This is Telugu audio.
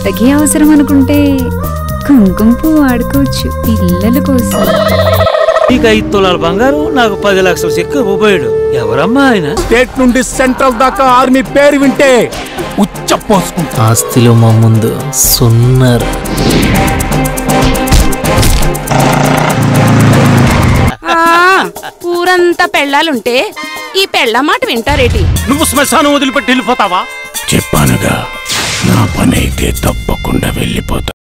అంతకీ అవసరం అనుకుంటే కుంకుమ పువ్వు వాడుకోవచ్చు పిల్లల కోసం నీకు ఐదు తులాల బంగారు నాకు పది లక్షల చెక్కు ఉపయోడు ఎవరమ్మా ఆయన స్టేట్ నుండి సెంట్రల్ దాకా ఆర్మీ పేరు వింటే ఉచ్చ పోసుకుంటా ఆస్తిలో మా ముందు సున్నారు ఆ, ఊరంతా పెళ్ళాలుంటే ఈ పెళ్ళ మాట వింటారేటి నువ్వు శ్మశానం వదిలిపెట్టి వెళ్ళిపోతావా చెప్పానుగా నా పని అయితే తప్పకుండా వెళ్ళిపోతా